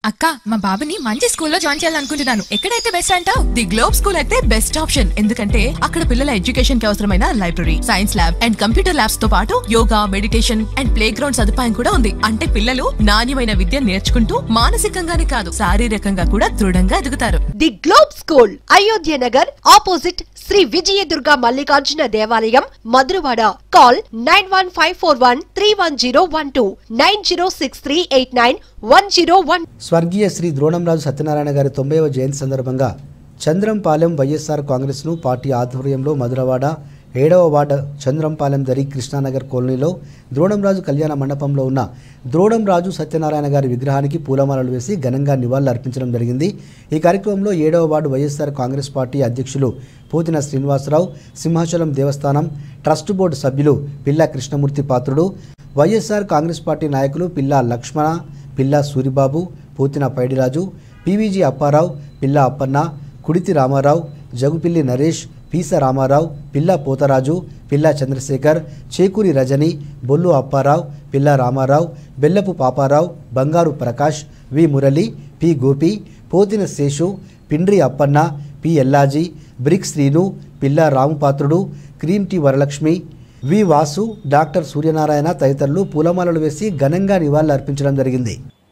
అక్క మా బాబుని మంచి స్కూల్లో జాయిన్ చేయాలనుకుంటున్నాను ఎక్కడైతే బెస్ట్ అంటావు ది గ్లోబ్ స్కూల్ అయితే బెస్ట్ ఆప్షన్ ఎందుకంటే అక్కడ పిల్లల ఎడ్యుకేషన్ కి అవసరమైన library science lab and computer labs తో పాటు yoga meditation and playground సదుపాయం కూడా ఉంది అంటే పిల్లలు నాణ్యమైన విద్య నేర్చుకుంటూ మానసికంగానే కాదు శారీరకంగా కూడా దృఢంగా ఎదుగుతారు the globe school Ayodhya Nagar opposite Shri Vijayadurga Mallikarjuna దేవాలయం Madhurawada call nine one five four one three one zero one two nine zero six three eight nine one zero one స్వర్గీయ శ్రీ ద్రోణంరాజు సత్యనారాయణ గారి తొంభైవ జయంతి సందర్భంగా చంద్రంపాలెం వైఎస్ఆర్ కాంగ్రెస్ను పార్టీ ఆధ్వర్యంలో మధురవాడ ఏడవ వార్డు చంద్రంపాలెం దరి కృష్ణానగర్ కాలనీలో ద్రోణంరాజు కళ్యాణ మండపంలో ఉన్న ద్రోణంరాజు సత్యనారాయణ గారి విగ్రహానికి పూలమాలలు వేసి ఘనంగా నివాళులు అర్పించడం జరిగింది ఈ కార్యక్రమంలో ఏడవ వార్డు వైఎస్ఆర్ కాంగ్రెస్ పార్టీ అధ్యక్షులు పోతిన శ్రీనివాసరావు సింహాచలం దేవస్థానం ట్రస్ట్ బోర్డు సభ్యులు పిల్లా కృష్ణమూర్తి పాత్రుడు వైఎస్ఆర్ కాంగ్రెస్ పార్టీ నాయకులు పిల్లా లక్ష్మణ పిల్లా సూరిబాబు పోతిన పైడిరాజు పీవీజీ అప్పారావు పిల్లా అప్పన్న కుడితి రామారావు జగుపిల్లి నరేష్ పీస రామారావు పిల్లా పోతరాజు పిల్లా చంద్రశేఖర్ చేకూరి రజని బొల్లు అప్పారావు పిల్లా Ramarao Bellapu Paparao Bangaru Prakash V Murali P Gopi Pothina Seshu Pindri Appanna P Yellaji brick Srinu Pilla Ramupatrudu cream T Varalakshmi V Vasu doctor Suryanarayana తదితరులు పూలమాలలు వేసి ఘనంగా నివాళులు అర్పించడం జరిగింది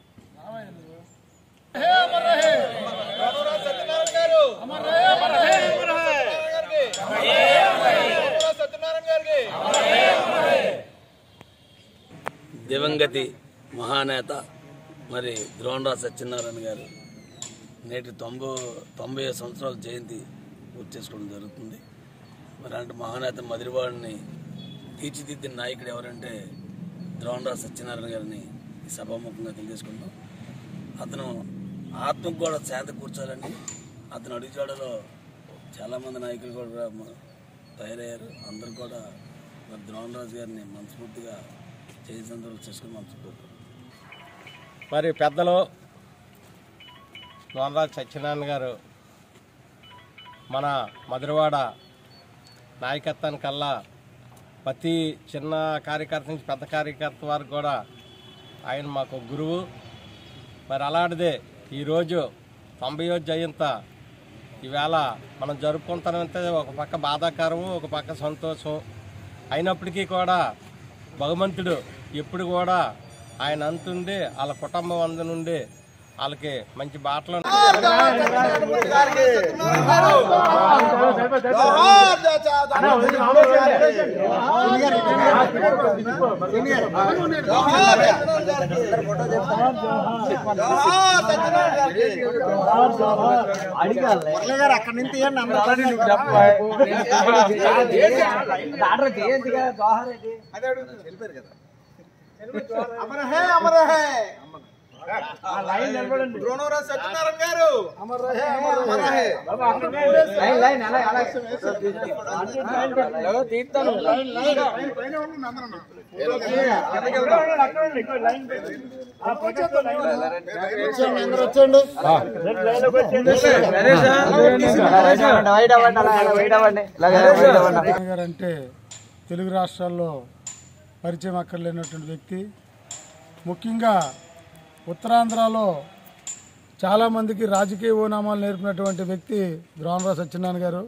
దివంగతి మహానేత మరి ద్రోణరాజ్ సత్యనారాయణ గారు నేటి తొంభై తొంభై సంవత్సరాల జయంతి పూర్తి చేసుకోవడం జరుగుతుంది మరి అంటే మహానేత మదిరివాడిని తీర్చిదిద్దిన నాయకుడు ఎవరంటే ద్రోణరాజ్ సత్యనారాయణ గారిని ఈ సభాముఖంగా తెలియజేసుకుంటాం అతను ఆత్మకు కూడా శాంతి కూర్చోాలని అతను అడుగుజాడలో చాలామంది నాయకులు కూడా మ- తయారయ్యారు అందరూ కూడా మరి ద్రోణరాజు గారిని మనస్ఫూర్తిగా చేసినందుకు చేసుకుని మనస్ఫూర్తి మరి పెద్దలు నోనరాజు సత్యనారాయణ గారు మన మధురవాడ నాయకత్వానికల్లా ప్రతి చిన్న కార్యకర్త నుంచి పెద్ద కార్యకర్త వరకు కూడా ఆయన మాకు గురువు మరి అలాంటిదే ఈరోజు తొంభై జయంత ఈవేళ మనం జరుపుకుంటామంటే ఒక పక్క బాధాకరము ఒక పక్క సంతోషం అయినప్పటికీ కూడా భగవంతుడు ఎప్పుడు కూడా ఆయన అంతుండి వాళ్ళ కుటుంబం అందు నుండి వాళ్ళకి మంచి బాటలు ద్రోణరాజ్ సత్యనారాయణ గారు గారు అంటే తెలుగు రాష్ట్రాల్లో పరిచయం అక్కర్లేనటువంటి వ్యక్తి ముఖ్యంగా ఉత్తరాంధ్రలో చాలామందికి రాజకీయ ఓనామాలు నేర్పినటువంటి వ్యక్తి ద్రోణరావు సత్యనారాయణ గారు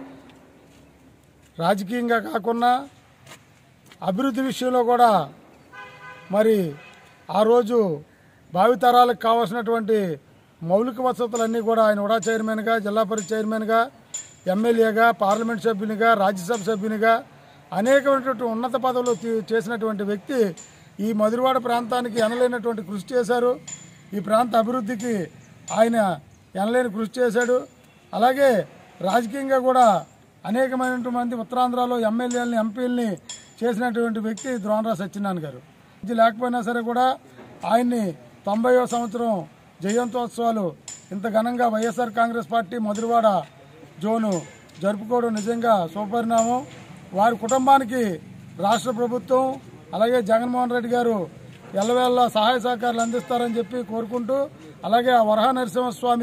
రాజకీయంగా కాకుండా అభివృద్ధి విషయంలో కూడా మరి ఆ రోజు భావితరాలకు కావాల్సినటువంటి మౌలిక వసతులన్నీ కూడా ఆయన ఉడా చైర్మన్గా జిల్లా పరిషత్ చైర్మన్గా ఎమ్మెల్యేగా పార్లమెంట్ సభ్యునిగా రాజ్యసభ సభ్యునిగా అనేకమైనటువంటి ఉన్నత పదవులు తీ- చేసినటువంటి వ్యక్తి ఈ మధురవాడ ప్రాంతానికి ఎనలేనటువంటి కృషి చేశారు ఈ ప్రాంత అభివృద్ధికి ఆయన ఎనలేని కృషి చేశాడు అలాగే రాజకీయంగా కూడా అనేకమైనటువంటి మంది ఉత్తరాంధ్రలో ఎమ్మెల్యేలని ఎంపీలని చేసినటువంటి వ్యక్తి ద్రోణరావు సత్యనారాయణ గారు ఇది లేకపోయినా సరే కూడా ఆయన్ని తొంభైవ సంవత్సరం జయంతోత్సవాలు ఇంత ఘనంగా YSR Congress party Madhurawada zone జరుపుకోవడం నిజంగా శుభపరిణామం వారి కుటుంబానికి రాష్ట్ర ప్రభుత్వం అలాగే జగన్మోహన్ రెడ్డి గారు ఎల్లవేళ సహాయ సహకారాలు అందిస్తారని చెప్పి కోరుకుంటూ అలాగే ఆ వరహ నరసింహస్వామి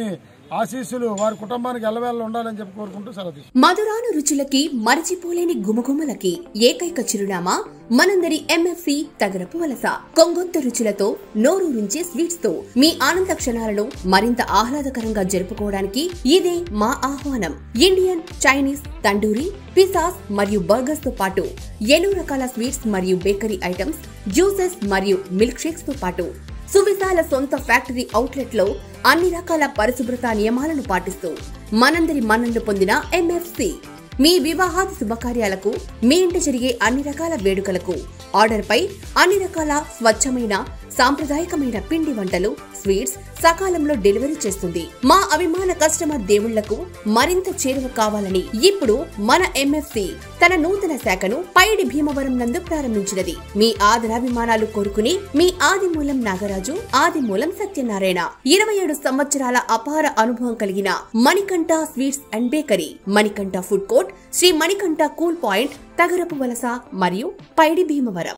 ఆశీస్సులు వారి కుటుంబానికి ఎల్లవేళ ఉండాలని చెప్పి కోరుకుంటూ సెలవు తీసుకుంటాను. మధురాను రుచులకి మరచిపోలేని గుమగుమలకి ఏకైక చిరునామా మనందరి ఎంఎఫ్సి తగరపు వలస కొంగొంత రుచులతో నోరూరించే స్వీట్స్ తో మీ ఆనంద క్షణాలను మరింత ఆహ్లాదకరంగా జరుపుకోవడానికి ఇదే మా ఆహ్వానం ఇండియన్ చైనీస్ తండూరి పిసాస్ మరియు బర్గర్స్ తో పాటు ఎన్నో రకాల స్వీట్స్ మరియు బేకరీ ఐటమ్స్ జ్యూసెస్ మరియు మిల్క్ షేక్స్ తో పాటు సువిశాల సొంత ఫ్యాక్టరీ అవుట్లెట్ లో అన్ని రకాల పరిశుభ్రత నియమాలను పాటిస్తూ మనందరి మన్ననలు పొందిన ఎంఎఫ్సి మీ వివాహాది శుభకార్యాలకు మీ ఇంట జరిగే అన్ని రకాల వేడుకలకు ఆర్డర్ పై అన్ని రకాల స్వచ్ఛమైన సాంప్రదాయకమైన పిండి వంటలు స్వీట్స్ సకాలంలో డెలివరీ చేస్తుంది మా అభిమాన కస్టమర్ దేవుళ్లకు మరింత చేరువ కావాలని ఇప్పుడు మన ఎంఎఫ్సి తన నూతన శాఖను పైడి భీమవరం నందు ప్రారంభించినది మీ ఆదరాభిమానాలు కోరుకుని మీ ఆదిమూలం నాగరాజు ఆదిమూలం సత్యనారాయణ ఇరవై ఏడు సంవత్సరాల అపార అనుభవం కలిగిన Manikanta sweets and bakery Manikanta food court Shri Manikanta cool point Tagarapuvalasa మరియు పైడి భీమవరం